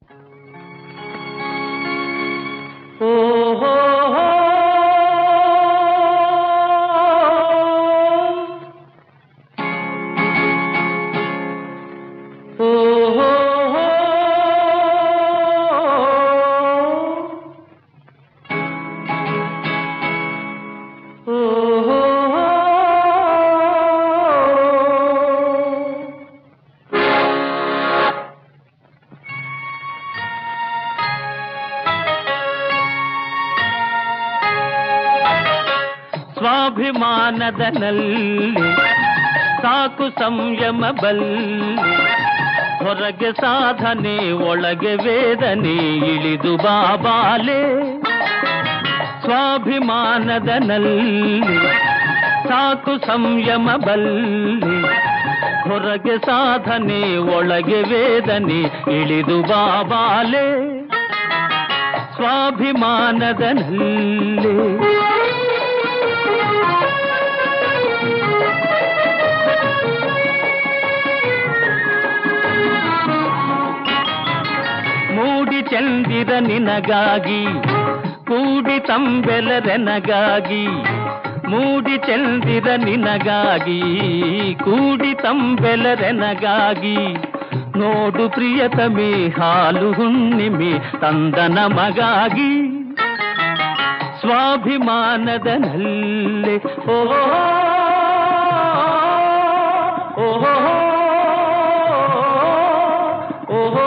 ಸ್ವಾಭಿಮಾನದ ನಲ್ಲಿ ಸಾಕು ಸಂಯಮ ಬಲ್ಲಿ ಹೊರಗೆ ಸಾಧನೆ ಒಳಗೆ ವೇದನೆ ಇಳಿದು ಬಾಬಾಲೆ ಸ್ವಾಭಿಮಾನದ ನಲ್ಲಿ ಸಾಕು ಸಂಯಮ ಬಲ್ಲಿ ಹೊರಗೆ ಸಾಧನೆ ಒಳಗೆ ವೇದನೆ ಇಳಿದು ಬಾಬಾಲೆ ಸ್ವಾಭಿಮಾನದ ನಲ್ಲಿ ಮೂಡಿ ಚಂದಿರ ನಿನಗಾಗಿ ಕೂಡಿ ತಂಬೆಲರೆನಗಾಗಿ ಮೂಡಿ ಚಂದಿರ ನಿನಗಾಗಿ ಕೂಡಿ ತಂಬೆಲರೆನಗಾಗಿ ನೋಡು ಪ್ರಿಯತಮಿ ಹಾಲು ಹುಣ್ಣಿಮೆ ತಂದ ನಮಗಾಗಿ ಸ್ವಾಭಿಮಾನದ ನಲ್ಲಿ ಓಹೋ ಓಹೋ ಓಹೋ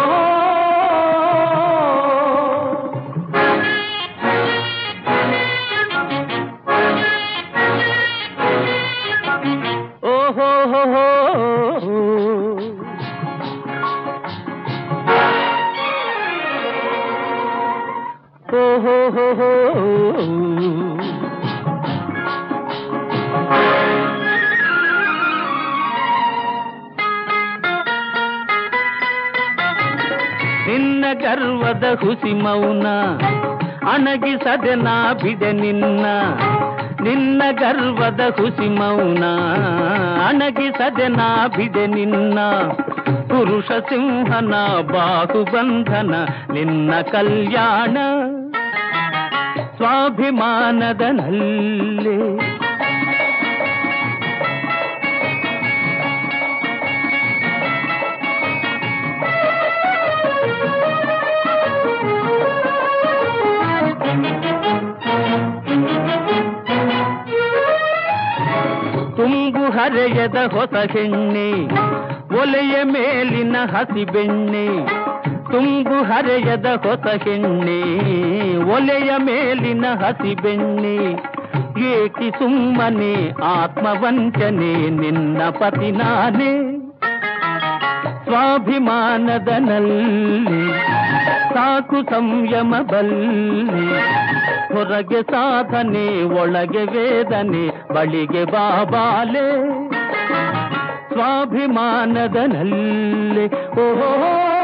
ಓಹೋ ಹೋ ಹೋ ಓಹೋ ಹೋ ಹೋ ನಿನ್ನ ಗರ್ವದ ಹುಸಿ ಮೌನ ಅಣಗಿಸದೆ ನಾ ಬಿಡೆ ನಿನ್ನ ನಿನ್ನ ಗರ್ವದ ಹುಸಿ ಮೌನ ಅಣಗಿಸದೆ ನಾ ಬಿಡೆ ನಿನ್ನ ಪುರುಷ ಸಿಂಹನ ಬಾಹುಬಂಧನ ನಿನ್ನ ಕಲ್ಯಾಣ ಸ್ವಾಭಿಮಾನದ ನಲ್ಲಿ ತುಂಬು ಹರೆಯದ ಹೊಸ ಹೆಣ್ಣೆ ಒಲೆಯ ಮೇಲಿನ ಹಸಿ ಬೆಣ್ಣೆ ತುಂಬು ಹರೆಯದ ಹೊಸ ಹೆಣ್ಣೆ ಒಲೆಯ ಮೇಲಿನ ಹಸಿ ಬೆಣ್ಣೆ ಏಕಿ ಸುಮ್ಮನೆ ಆತ್ಮವಂಚನೆ ನಿನ್ನ ಪತಿ ನಾನೇ ಸ್ವಾಭಿಮಾನದ ನಲ್ಲಿ ಸಾಕು ಸಂಯಮ ಬಲ್ಲಿ ಹೊರಗೆ ಸಾಧನೆ ಒಳಗೆ ವೇದನೆ ಬಳಿಗೆ ಬಾಬಾಲೆ ಸ್ವಾಭಿಮಾನದ ನಲ್ಲಿ ಓಹೋ